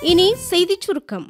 இனி செய்திச் சுருக்கம்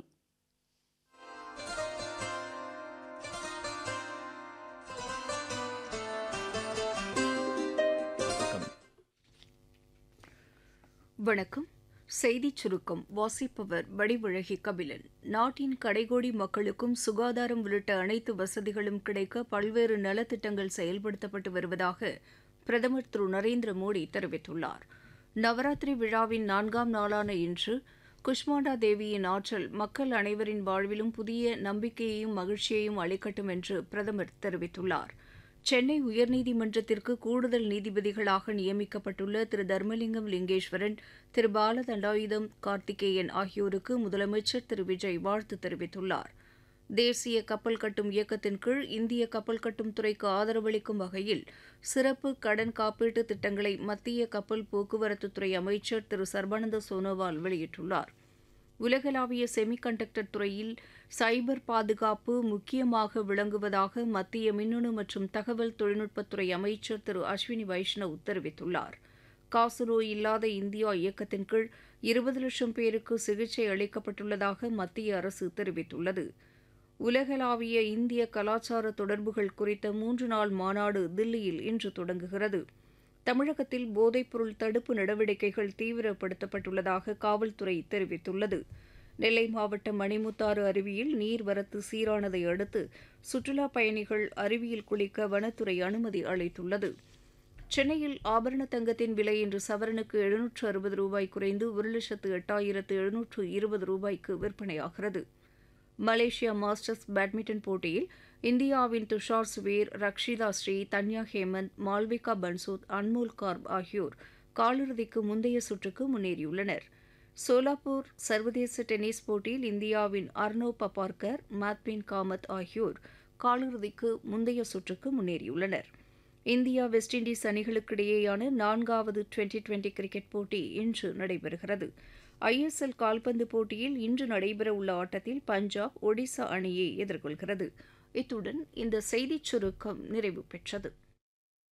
வணக்கம் செய்திச் சுருக்கம் வாசிப்பவர் வடிவழகி கபிலன் நாட்டின் கடைகோடி மக்களுக்கும் சுகாதாரம் உள்ளிட்ட அனைத்து வசதிகளும் கிடைக்க பல்வேறு நலத்திட்டங்கள் செயல்படுத்தப்பட்டு வருவதாக பிரதமர் திரு நரேந்திர மோடி தெரிவித்துள்ளார் நவராத்திரி விழாவின் நான்காம் நாளான இன்று குஷ்மாண்டா தேவியின் ஆற்றல் மக்கள் அனைவரின் வாழ்விலும் புதிய நம்பிக்கையையும் மகிழ்ச்சியையும் அளிக்கட்டும் என்று பிரதமர் தெரிவித்துள்ளார் சென்னை உயர்நீதிமன்றத்திற்கு கூடுதல் நீதிபதிகளாக நியமிக்கப்பட்டுள்ள திரு தர்மலிங்கம் லிங்கேஸ்வரன் திரு பால தண்டாயுதம் கார்த்திகேயன் ஆகியோருக்கு முதலமைச்சர் திரு விஜய் வாழ்த்து தெரிவித்துள்ளார் தேசிய கப்பல் கட்டும் இயக்கத்தின் கீழ் இந்திய கப்பல் கட்டும் துறைக்கு ஆதரவளிக்கும் வகையில் சிறப்பு கடன் காப்பீட்டு திட்டங்களை மத்திய கப்பல் போக்குவரத்துத்துறை அமைச்சர் திரு சர்பானந்த சோனோவால் வெளியிட்டுள்ளார் உலகளாவிய செமிகண்டக்டர் துறையில் சைபர் பாதுகாப்பு முக்கியமாக விளங்குவதாக மத்திய மின்னணு மற்றும் தகவல் தொழில்நுட்பத்துறை அமைச்சர் திரு அஸ்வினி வைஷ்ணவ் தெரிவித்துள்ளார் காசநோய் இல்லாத இந்தியா இயக்கத்தின் கீழ் இருபது லட்சம் பேருக்கு சிகிச்சை அளிக்கப்பட்டுள்ளதாக மத்திய அரசு தெரிவித்துள்ளது உலகளாவிய இந்திய கலாச்சார தொடர்புகள் குறித்த மூன்று நாள் மாநாடு தில்லியில் இன்று தொடங்குகிறது தமிழகத்தில் போதைப்பொருள் தடுப்பு நடவடிக்கைகள் தீவிரப்படுத்தப்பட்டுள்ளதாக காவல்துறை தெரிவித்துள்ளது நெல்லை மாவட்டம் மணிமுத்தாறு அருவியில் நீர்வரத்து சீரானதை அடுத்து சுற்றுலாப் பயணிகள் அருவியில் குளிக்க வனத்துறை அனுமதி அளித்துள்ளது சென்னையில் ஆபரண தங்கத்தின் விலை இன்று சவரனுக்கு எழுநூற்று அறுபது ரூபாய் குறைந்து ஒரு லட்சத்து எட்டாயிரத்து எழுநூற்று இருபது ரூபாய்க்கு விற்பனையாகிறது மலேசியா மாஸ்டர்ஸ் பேட்மிண்டன் போட்டியில் இந்தியாவின் துஷார் சுவீர் ரக்ஷிதா ஸ்ரீ தன்யா ஹேமந்த் மால்விகா பன்சோத் அன்மோல் கார்ப் ஆகியோர் காலிறுதிக்கு முந்தைய சுற்றுக்கு முன்னேறியுள்ளனர் சோலாப்பூர் சர்வதேச டென்னிஸ் போட்டியில் இந்தியாவின் அர்னோ பபார்கர் மாத்பின் காமத் ஆகியோர் காலிறுதிக்கு முந்தைய சுற்றுக்கு முன்னேறியுள்ளனர் இந்தியா வெஸ்ட் இண்டீஸ் அணிகளுக்கிடையேயான நான்காவது டுவெண்டி டுவெண்டி கிரிக்கெட் போட்டி இன்று நடைபெறுகிறது ஐஎஸ்எல் கால்பந்து போட்டியில் இன்று நடைபெறவுள்ள ஆட்டத்தில் பஞ்சாப் ஒடிசா அணியை எதிர்கொள்கிறது இத்துடன் இந்த செய்திச் சுருக்கம் நிறைவு பெற்றது